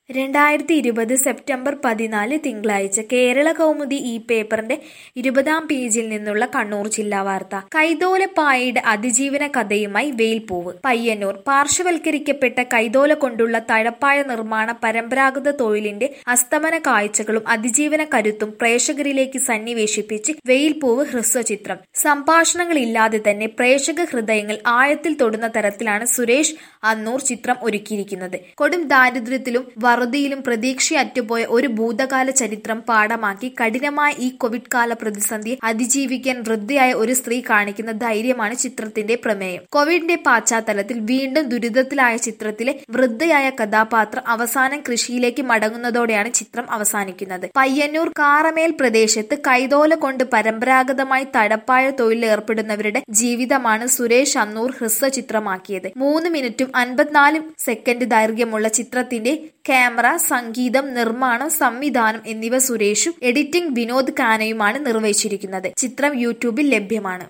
രണ്ടായിരത്തി ഇരുപത് സെപ്റ്റംബർ പതിനാല് തിങ്കളാഴ്ച കേരള കൗമുദി ഈ പേപ്പറിന്റെ ഇരുപതാം പേജിൽ നിന്നുള്ള കണ്ണൂർ ജില്ലാ വാർത്ത കൈതോലപ്പായയുടെ അതിജീവന കഥയുമായി വെയിൽപൂവ് പയ്യന്നൂർ പാർശ്വവൽക്കരിക്കപ്പെട്ട കൈതോല കൊണ്ടുള്ള തഴപ്പായ നിർമ്മാണ പരമ്പരാഗത തൊഴിലിന്റെ അസ്തമന കാഴ്ചകളും അതിജീവന കരുത്തും പ്രേക്ഷകരിലേക്ക് സന്നിവേശിപ്പിച്ച് വെയിൽപൂവ് ഹ്രസ്വചിത്രം സംഭാഷണങ്ങളില്ലാതെ തന്നെ പ്രേക്ഷക ഹൃദയങ്ങൾ ആഴത്തിൽ തൊടുന്ന തരത്തിലാണ് സുരേഷ് അന്നൂർ ചിത്രം ഒരുക്കിയിരിക്കുന്നത് കൊടും ദാരിദ്ര്യത്തിലും വറുതിയിലും പ്രതീക്ഷയറ്റുപോയ ഒരു ഭൂതകാല ചരിത്രം പാഠമാക്കി കഠിനമായ ഈ കോവിഡ് കാല പ്രതിസന്ധിയെ അതിജീവിക്കാൻ വൃദ്ധയായ ഒരു സ്ത്രീ കാണിക്കുന്ന ധൈര്യമാണ് ചിത്രത്തിന്റെ പ്രമേയം കോവിഡിന്റെ പശ്ചാത്തലത്തിൽ വീണ്ടും ദുരിതത്തിലായ ചിത്രത്തിലെ വൃദ്ധയായ കഥാപാത്രം അവസാനം കൃഷിയിലേക്ക് മടങ്ങുന്നതോടെയാണ് ചിത്രം അവസാനിക്കുന്നത് പയ്യന്നൂർ കാറമേൽ പ്രദേശത്ത് കൈതോല കൊണ്ട് പരമ്പരാഗതമായി തടപ്പായ തൊഴിലേർപ്പെടുന്നവരുടെ ജീവിതമാണ് സുരേഷ് അന്നൂർ ഹ്രസ്വ ചിത്രമാക്കിയത് മൂന്ന് മിനിറ്റും അൻപത്തിനാല് സെക്കൻഡ് ദൈർഘ്യമുള്ള ചിത്രത്തിന്റെ ക്യാമറ സംഗീതം നിർമ്മാണം സംവിധാനം എന്നിവ സുരേഷും എഡിറ്റിംഗ് വിനോദ് കാനയുമാണ് നിർവഹിച്ചിരിക്കുന്നത് ചിത്രം യൂട്യൂബിൽ ലഭ്യമാണ്